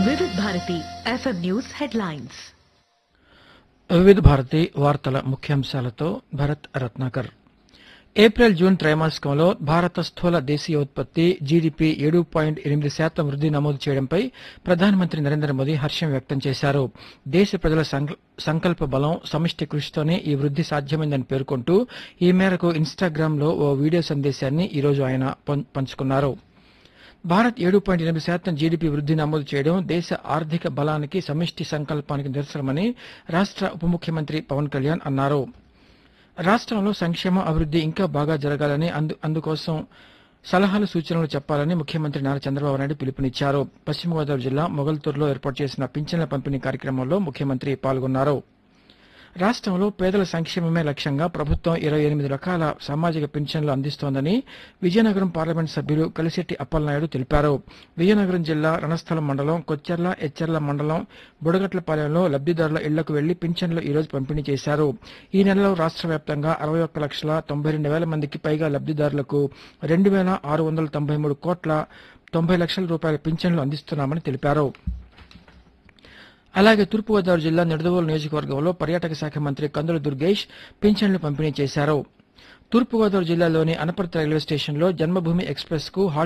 వివిధ Bharati FM news headlines Vividh Bharati వార్తల ముఖ్యాంశాలతో భరత్ రత్నాకర్ ఏప్రిల్ జూన్ త్రైమాసికంలో భారత స్థూల దేశీయోత్పత్తి జీడీపీ ఏడు పాయింట్ ఎనిమిది శాతం వృద్ధి నమోదు చేయడంపై ప్రధానమంత్రి నరేంద్ర మోదీ హర్షం వ్యక్తం చేశారు దేశ ప్రజల సంక- సంకల్ప బలం సమిష్టి కృషితోనే ఈ వృద్ధి సాధ్యమైందని పేర్కొంటూ ఈ మేరకు ఇన్స్టాగ్రామ్లో ఓ వీడియో సందేశాన్ని ఈరోజు ఆయన పం- పంచుకున్నారు భారత్ ఏడు పాయింట్ ఎనిమిది శాతం జీడీపీ వృద్ధి నమోదు చేయడం దేశ ఆర్థిక బలానికి సమిష్టి సంకల్పానికి నిదర్శనమని రాష్ట్ర ఉప ముఖ్యమంత్రి పవన్ కళ్యాణ్ అన్నారు రాష్ట్రంలో సంక్షేమ అభివృద్ధి ఇంకా బాగా జరగాలని అందు అందుకోసం సలహాలు సూచనలు చెప్పాలని ముఖ్యమంత్రి నారా చంద్రబాబు నాయుడు పిలుపునిచ్చారు పశ్చిమ గోదావరి జిల్లా మొగల్తూరులో ఏర్పాటు చేసిన పింఛన్ల పంపిణీ కార్యక్రమంలో ముఖ్యమంత్రి పాల్గొన్నారు రాష్ట్రంలో పేదల సంక్షేమమే లక్ష్యంగా ప్రభుత్వం ఇరవై ఎనిమిది రకాల సామాజిక పింఛన్లు అందిస్తోందని విజయనగరం పార్లమెంట్ సభ్యులు కలిశెట్టి అప్పలనాయుడు తెలిపారు విజయనగరం జిల్లా రణస్థలం మండలం కొచ్చెర్ల ఎచ్చెర్ల మండలం బుడగట్లపాలెంలో లబ్దిదారుల ఇళ్లకు వెళ్లి పింఛన్లు ఈ రోజు పంపిణీ చేశారు ఈ నెలలో రాష్ట్ర వ్యాప్తంగా అరవై ఒక్క లక్షల తొంభై రెండు వేల మందికి పైగా లబ్దిదారులకు రెండు వేల ఆరు వందల తొంభై మూడు కోట్ల తొంభై లక్షల రూపాయల పింఛన్లు అందిస్తున్నామని తెలిపారు అలాగే తూర్పుగోదావరి జిల్లా నిడదవోలు నియోజకవర్గంలో పర్యాటక శాఖ మంత్రి కందుల దుర్గేష్ పింఛన్లు పంపిణీ చేశారు తూర్పుగోదావరి జిల్లాలోని అనపర్తి రైల్వే స్టేషన్లో జన్మభూమి ఎక్స్ప్రెస్ కు